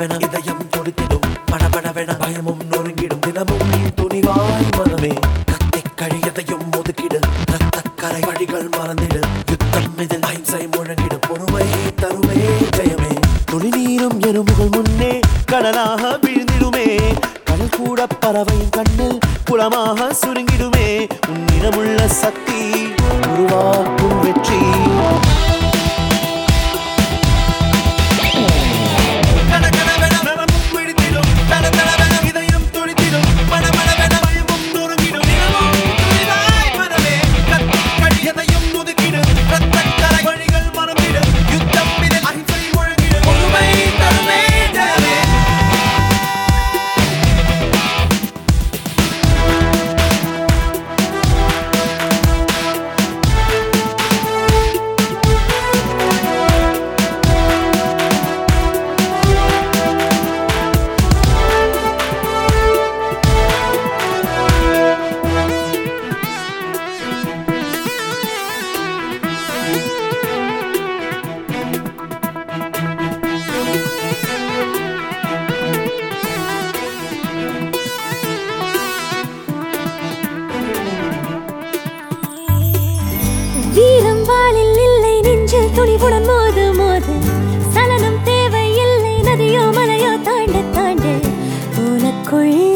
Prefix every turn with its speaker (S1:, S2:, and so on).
S1: படபடவென இதயம் துடித்திடும் படபடவென பயமும் நொறுங்கிடும் தினமும் துணிவாய் மனமே கத்தி கழியதையும் ஒதுக்கிடு ரத்தக்கரை வழிகள் மறந்திடு யுத்தம் இதில் அஹிம்சை முழங்கிடு பொறுமை தருமே ஜெயமே துளி நீரும் எறும்புகள் முன்னே கடலாக வீழ்ந்திடுமே கடல் கூட பறவையின் கண்ணில் குளமாக சுருங்கிடுமே உன்னிடமுள்ள சக்தி உருவாக்கும் வெற்றி கடகடவென நரம்பும் பிடித்திடும், தடதடவென இதயம் துடித்திடும், படபடவென பயமும் நொறுங்கிடும். தினமும் துணிவாய் மனமே, கத்திக் கழி எதையும் ஒதுக்கிடு, ரத்தக்கரை வழிகள் மறந்திடு, யுத்தம் இதில் அஹிம்சை முழங்கிடு, பொறுமை தருமே ஜெயமே.
S2: வீரம் வாளில் இல்லை நெஞ்சில் துணிவுடன் மோது மோது சலனம் தேவை இல்லை நதியோ மலையோ தாண்ட தாண்ட உனக்குள்